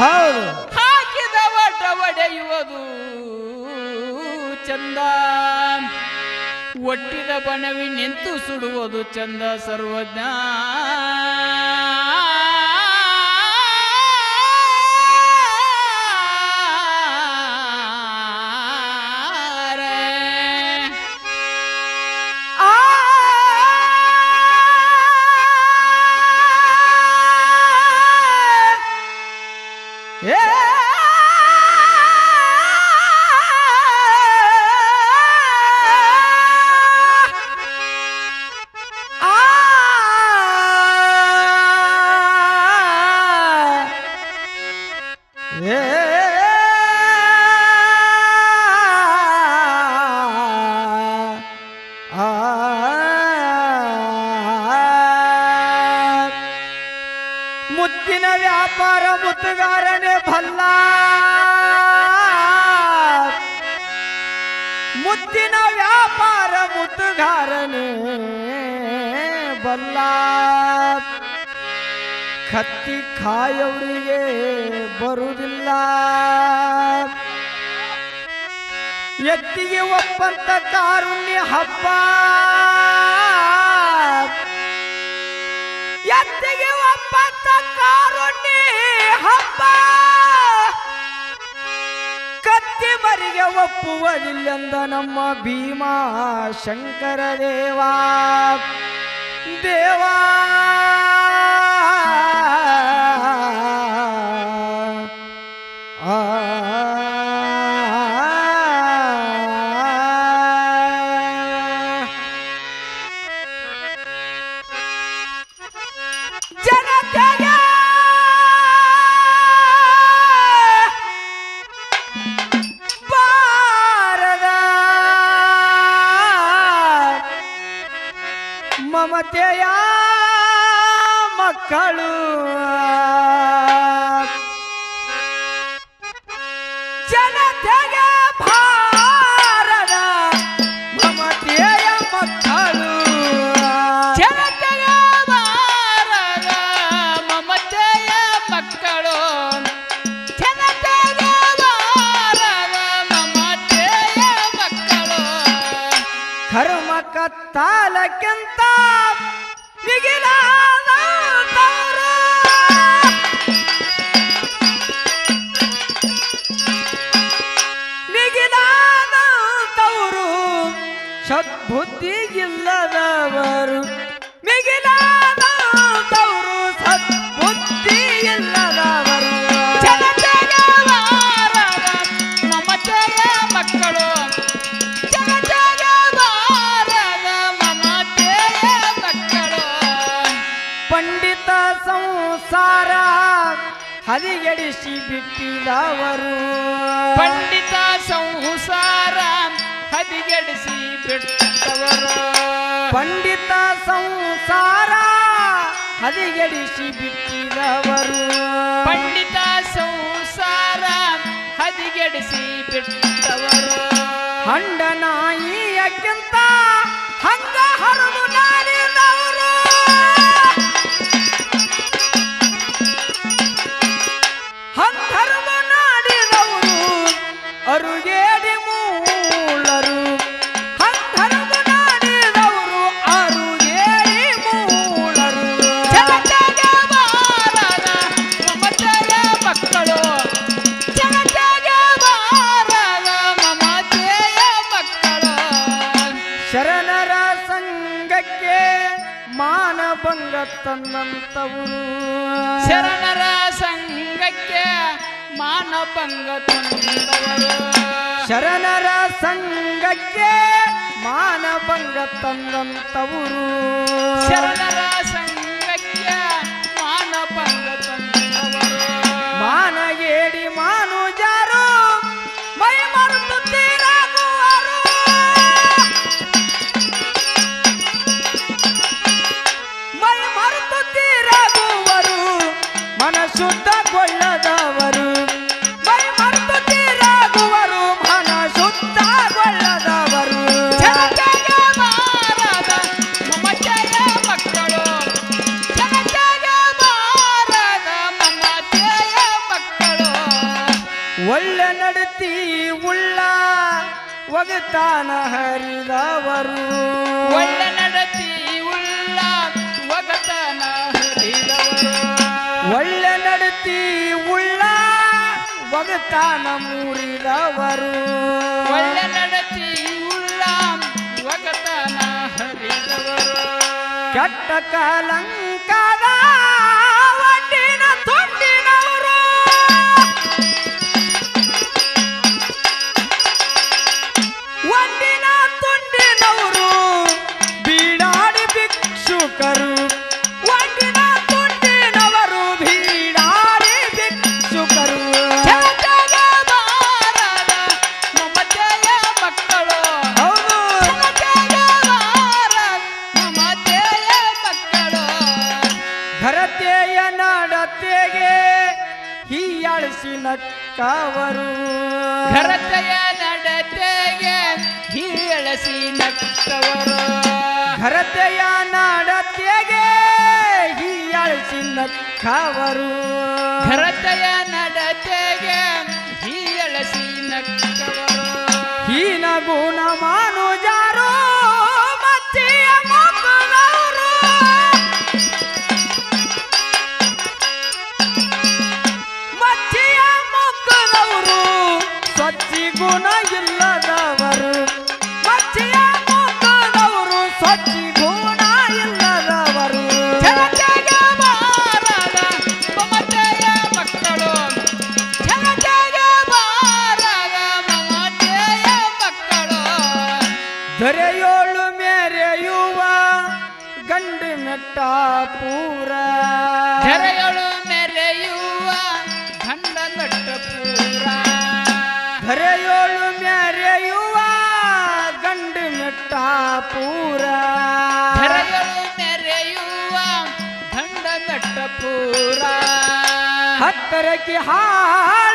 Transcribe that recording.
ಹೌದು ಹಾಕಿದ ಒಡ್ಡ ಒಡೆಯುವುದು ಚಂದ ಒಟ್ಟಿದ ಬಣವಿ ನಿಂತು ಸುಡುವುದು ಚಂದ ಸರ್ವಜ್ಞ ಆ ಏ ಮುತ್ತಿನ ವ್ಯಾಪಾರ ಮುತ್ತುಗಾರನೇ ಭಲ್ಲ ಮುತ್ತಿನ ವ್ಯಾಪಾರ ಮುತ್ತುಗಾರನೇ ಬಲ್ಲ ಕತ್ತಿ ಕಾಯವರಿಗೆ ಬರುವುದಿಲ್ಲ ಎತ್ತಿಗೆ ಒಪ್ಪಂತ ಕಾರುಣ್ಯ ಹಬ್ಬ ಎತ್ತಿಗೆ ಒಪ್ಪಂತ ಕಾರುಣ್ಯ ಹಬ್ಬ ಕತ್ತಿ ಮರಿಗೆ ಒಪ್ಪುವುದಿಲ್ಲೆಂದ ನಮ್ಮ ಭೀಮಾ ಶಂಕರ ದೇವಾ ದೇವಾ ಜನತೆಗೆ ಬಾರದ ಮಮತೆಯ ಮಕ್ಕಳು ಜನತೆಗೆ ಭಾರದ ಮಮತೆಯ ಮಕ್ಕಳು ಜನತೆಯ ಬಾರದ ಮಮತೆಯ ಮಕ್ಕಳು ಜನತೆಯ ಬಾರದ ಮಮತೆಯ ಮಕ್ಕಳು ಕರ್ಮ ಕತ್ತಾಲಕ್ಕಿಂತ ಮಿಗಿಲಾದ ತವರು. ಮಿಗಿಲಾದ ತವರು ಸದ್ಬುದ್ಧಿಗಿಲ್ಲದವರು ಮಿಗಿಲಾದ ತವರು ಸದ್ಬುದ್ಧಿಯಿಲ್ಲದವರು ಜನತೆಯ ಬಾರದ ಮಮತೆಯ ಮಕ್ಕಳು ಜನತೆಯ ಬಾರದ ಮಮತೆಯ ಮಕ್ಕಳು ಪಂಡಿತ ಸಂಸಾರ ಹದಿಗೆಡಿಸಿ ಬಿಟ್ಟಿದವರು ಪಂಡಿತ ಸಂಸಾರ ಹದಿಗೆಡಿಸಿ ಬಿಟ್ಟವರು ಪಂಡಿತ ಸಂಸಾರ ಹದಿಗೆಡಿಸಿ ಬಿಟ್ಟಿದವರು ಪಂಡಿತ ಸಂಸಾರ ಹದಿಗೆಡಿಸಿ ಬಿಟ್ಟವರು ಹಂಡ ನಾಯಿಯಕ್ಕಿಂತ ಹಂಗ ಹರಿದು ನಾಡಿದವರು ಹಂಗರಿದು ನಾಡಿದವರು ಅರುಗೇಡಿ ಮೂಲರು ಹಂಗರಿದು ನಾಡಿದವರು ಅರುಗೇಡಿ ಮೂಲರು ಜನತೆಯ ಬಾರದ ಮಮತೆಯ ಮಕ್ಕಳು ಜನತೆಯ ಬಾರದ ಮಮತೆಯ ಮಕ್ಕಳು ಶರಣರ ಸಂಘಕ್ಕೆ ಮಾನಭಂಗ ತಂದಂತವರು ಶರಣರ ಸಂಘಕ್ಕೆ ಮಾನಭಂಗ ತಂದವರು ಶರಣರ ಸಂಘಕ್ಕೆ ಮಾನಭಂಗ ತಂದಂತವರು ಶರಣರ ಸಂಘಕ್ಕೆ ಮಾನಭಂಗ ತಂದವರು ಮಾನಗೇಡಿ ಮಾನುಜರು ಮೈ ಮರೆತು ತೀರಾಗುವರು ಮೈ ಮರೆತು ತೀರಾಗುವರು ಮನ ಶುದ್ಧಗೊಳ್ಳದವರು ಮೈ ಮರೆತು ತೀರಾಗುವರು ಮನ ಶುದ್ಧಗೊಳ್ಳದವರು ಜನತೆಯ ಬಾರದ ಮಮತೆಯ ಮಕ್ಕಳು ಜನತೆಯ ಬಾರದ ಮಮತೆಯ ಮಕ್ಕಳು ಒಳ್ಳೆ ನಡತಿ ಉಳ್ಳ ಒಗತಾನ ಹರಿದವರು ಒಳ್ಳೆ ನಡತಿ ಉಳ್ಳ ಒಗತನ ಹರಿದವರು ಒಳ್ಳೆ ನಡತಿ ಉಳ್ಳ ಒಗತಾನ ಮೂರಿದವರು ಒಳ್ಳೆ ನಡತಿ ಉಳ್ಳ ಒಗತನ ಹರಿದವರು ಕೆಟ್ಟ ಕಲಂಕದ ಒಡ್ಡಿನ ತುಂಡಿನವರು ಒಡ್ಡಿನ ತುಂಡಿನವರು ಬೀಡಾಡಿ ಭಿಕ್ಷುಕರು ಒಡ್ಡಿನ ತುಂಡಿನವರು ಬೀಡಾಡಿ ಭಿಕ್ಷುಕರು ಜಗದ ಬಾರದ ಮಮತೆಯ ಮಕ್ಕಳು ಹೌದು ಜಗದ ಬಾರದ ಮಮತೆಯ ಮಕ್ಕಳು ಘರತೆಯ ನಡತೆಗೆ ಹೀಯಾಳಿಸಿ ನಕ್ಕವರು ಘರತೆಯ ನಡತೆಗೆ ಹೀಳಸಿ ನಕ್ಕವರು ಘರತೆಯ ನಡತೆಗೆ ಹೀಯಾಳಿಸಿ ನಕ್ಕವರು ಘರತೆಯ ನಡತೆಗೆ ಹೀಳಸಿ ನಕ್ಕವರು ಹೀನ ಗುಣ ಮಾನುಜಾರು ಮಚ್ಚಿಯ ಮಕ್ಕಳವರು ಮಚ್ಚಿಯ ಮಕ್ಕಳವರು ಸ್ವಚ್ಛಿ ಗುಣ ಇಲ್ಲದವರು ಮಚ್ಚಿಯ ಮಕ್ಕಳವರು ಸ್ವಚ್ಛಿ ಗುಣ ಇಲ್ಲದವರು ಜಗತ್ತಿಗೆ ಬಾರದ ಮಮತೆಯ ಮಕ್ಕಳು ಜಗತ್ತಿಗೆ ಬಾರದ ಮಮತೆಯ ಮಕ್ಕಳು ದರೆಯೋಳು ಮೇರೆಯುವ ಗಂಡು ಮೆಟ್ಟ ಪೂರ ಧರೆಯೊಳು ಮೆರೆಯುವ ಗಂಡ ಬೆಟ್ಟ ಪೂರ ಧರೆಯೋಳು ಮೆರೆಯುವ ಗಂಡು ಮೆಟ್ಟ ಪೂರ ಧರೆಯೊಳು ಮೆರೆಯುವ ಗಂಡ ಬೆಟ್ಟ ಪೂರ ಹತ್ತರಕ್ಕೆ ಹಾಳ